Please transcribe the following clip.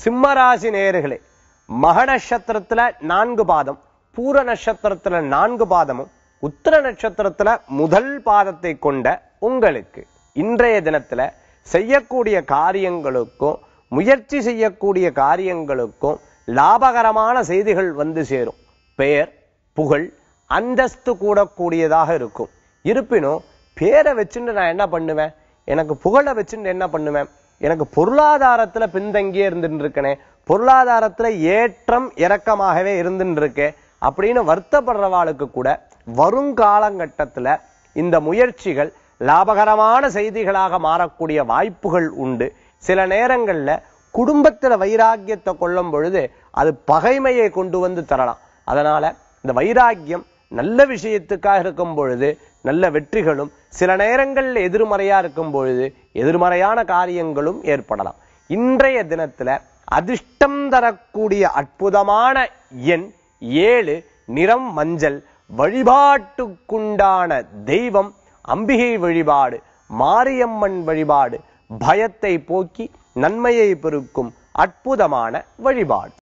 சிம்மராசி நேயர்களே மக நட்சத்திரத்துல நான்கு பாதம் பூர நட்சத்திரத்துல நான்கு பாதமும் உத்திர நட்சத்திரத்துல முதல் பாதத்தை கொண்ட உங்களுக்கு இன்றைய தினத்துல செய்யக்கூடிய காரியங்களுக்கும் முயற்சி செய்யக்கூடிய காரியங்களுக்கும் லாபகரமான செய்திகள் வந்து சேரும் பெயர் புகழ் அந்தஸ்து கூடக்கூடியதாக இருக்கும் இருப்பினும் பேரை வச்சுட்டு நான் என்ன பண்ணுவேன் எனக்கு புகழை வச்சுட்டு என்ன பண்ணுவேன் எனக்கு பொருளாதாரத்துல பின்தங்கியே இருந்துட்டு இருக்கனே பொருளாதாரத்துல ஏற்றம் இறக்கமாகவே இருந்துட்டு இருக்கேன் அப்படின்னு வருத்தப்படுறவாளுக்கு கூட வருங்காலங்கட்டத்துல இந்த முயற்சிகள் லாபகரமான செய்திகளாக மாறக்கூடிய வாய்ப்புகள் உண்டு சில நேரங்கள்ல குடும்பத்துல வைராக்கியத்தை கொள்ளும் பொழுது அது பகைமையை கொண்டு வந்து தரலாம் அதனால இந்த வைராக்கியம் நல்ல விஷயத்துக்காக இருக்கும் பொழுது நல்ல வெற்றிகளும் சில நேரங்கள்ல எதிர்மறையா இருக்கும் பொழுது எதிர்மறையான காரியங்களும் ஏற்படலாம் இன்றைய தினத்துல அதிர்ஷ்டம் தரக்கூடிய அற்புதமான எண் ஏழு நிறம் மஞ்சள் வழிபாட்டுக்குண்டான தெய்வம் அம்பிகை வழிபாடு மாரியம்மன் வழிபாடு பயத்தை போக்கி நன்மையை பெருக்கும் அற்புதமான வழிபாடு